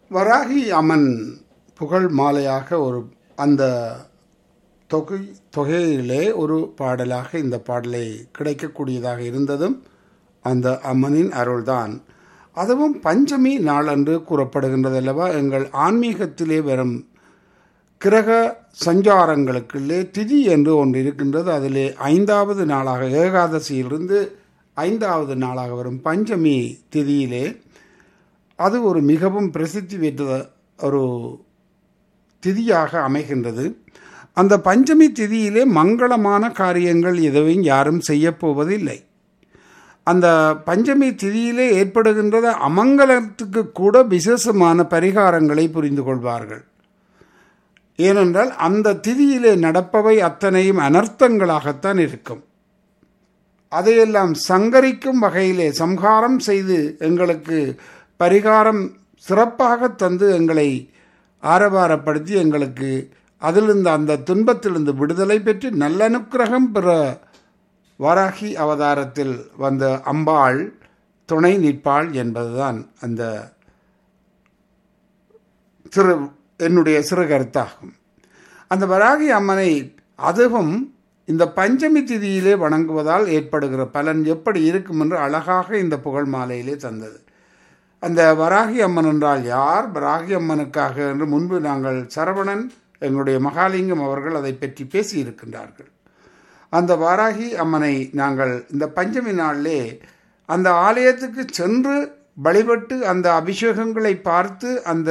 வராகி அம்மன் புகழ் மாலையாக ஒரு அந்த தொகை தொகையிலே ஒரு பாடலாக இந்த பாடலை கிடைக்கக்கூடியதாக இருந்ததும் அந்த அம்மனின் அருள்தான் அதுவும் பஞ்சமி நாளன்று கூறப்படுகின்றது அல்லவா எங்கள் ஆன்மீகத்திலே வரும் கிரக சஞ்சாரங்களுக்குள்ளே திதி என்று ஒன்று இருக்கின்றது அதிலே ஐந்தாவது நாளாக ஏகாதசியிலிருந்து ஐந்தாவது நாளாக வரும் பஞ்சமி திதியிலே அது ஒரு மிகவும் பிரசித்தி பெற்ற ஒரு திதியாக அமைகின்றது அந்த பஞ்சமி திதியிலே மங்களமான காரியங்கள் எதுவும் யாரும் செய்யப்போவதில்லை அந்த பஞ்சமி திதியிலே ஏற்படுகின்றது அமங்கலத்துக்கு கூட விசேஷமான பரிகாரங்களை புரிந்து கொள்வார்கள் ஏனென்றால் அந்த திதியிலே நடப்பவை அத்தனையும் அனர்த்தங்களாகத்தான் இருக்கும் அதையெல்லாம் சங்கரிக்கும் வகையிலே சம்ஹாரம் செய்து எங்களுக்கு பரிகாரம் சிறப்பாக தந்து எங்களை ஆரவாரப்படுத்தி எங்களுக்கு அதிலிருந்து அந்த துன்பத்திலிருந்து விடுதலை பெற்று நல்லனுக்கிரகம் பெற வராகி அவதாரத்தில் வந்த அம்பாள் துணை நிற்பாள் என்பதுதான் அந்த சிறு என்னுடைய சிறு கருத்தாகும் அந்த வராகி அம்மனை அதுவும் இந்த பஞ்சமி திதியிலே வணங்குவதால் ஏற்படுகிற பலன் எப்படி இருக்கும் என்று அழகாக இந்த புகழ் மாலையிலே தந்தது அந்த வராகி அம்மன் என்றால் யார் வராகி அம்மனுக்காக என்று முன்பு நாங்கள் சரவணன் எங்களுடைய மகாலிங்கம் அவர்கள் அதை பற்றி பேசியிருக்கின்றார்கள் அந்த வாராகி அம்மனை நாங்கள் இந்த பஞ்சமி நாளிலே அந்த ஆலயத்துக்கு சென்று வழிபட்டு அந்த அபிஷேகங்களை பார்த்து அந்த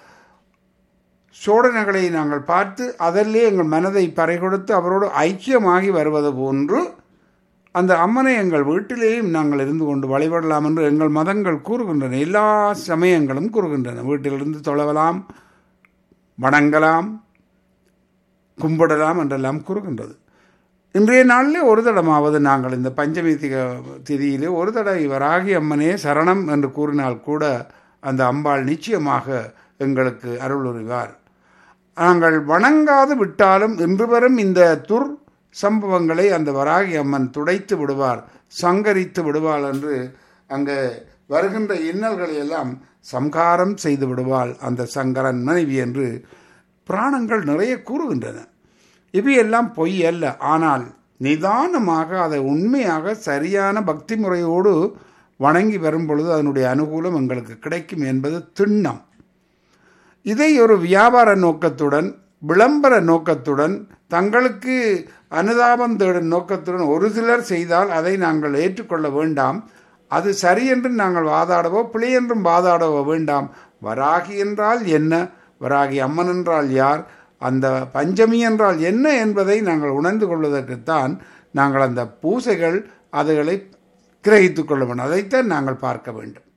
சோடனைகளை நாங்கள் பார்த்து அதிலே எங்கள் மனதை பறை கொடுத்து அவரோடு ஐக்கியமாகி வருவது போன்று அந்த அம்மனை எங்கள் வீட்டிலேயும் நாங்கள் இருந்து கொண்டு வழிபடலாம் என்று எங்கள் மதங்கள் கூறுகின்றன எல்லா சமயங்களும் கூறுகின்றன வீட்டிலிருந்து தொழவலாம் வணங்கலாம் கும்பிடலாம் என்றெல்லாம் கூறுகின்றது இன்றைய நாளிலே ஒரு தடமாவது நாங்கள் இந்த பஞ்சமி திக திதியிலே ஒரு தடவை வராகி அம்மனே சரணம் என்று கூறினால் கூட அந்த அம்பாள் நிச்சயமாக எங்களுக்கு அருள் உரிவார் நாங்கள் வணங்காது விட்டாலும் இன்று வரும் இந்த துர் சம்பவங்களை அந்த வராகி அம்மன் துடைத்து விடுவார் சங்கரித்து விடுவாள் என்று அங்கே வருகின்ற இன்னல்களை எல்லாம் சம்காரம் செய்து விடுவாள் அந்த சங்கரன் மனைவி என்று புராணங்கள் நிறைய கூறுகின்றன இவையெல்லாம் பொய் அல்ல ஆனால் நிதானமாக அதை உண்மையாக சரியான பக்தி முறையோடு வணங்கி வரும் பொழுது அதனுடைய அனுகூலம் எங்களுக்கு கிடைக்கும் என்பது திண்ணம் இதை ஒரு வியாபார நோக்கத்துடன் விளம்பர நோக்கத்துடன் தங்களுக்கு அனுதாபம் தேடும் நோக்கத்துடன் ஒரு சிலர் செய்தால் அதை நாங்கள் ஏற்றுக்கொள்ள வேண்டாம் அது சரி என்று நாங்கள் வாதாடவோ பிழை என்றும் வாதாடவோ வேண்டாம் வராகி என்றால் என்ன வராகி அம்மன் என்றால் யார் அந்த பஞ்சமி என்றால் என்ன என்பதை நாங்கள் உணர்ந்து கொள்வதற்குத்தான் நாங்கள் அந்த பூசைகள் அதுகளை கிரகித்துக் கொள்ள வேண்டும் அதைத்தான் நாங்கள் பார்க்க வேண்டும்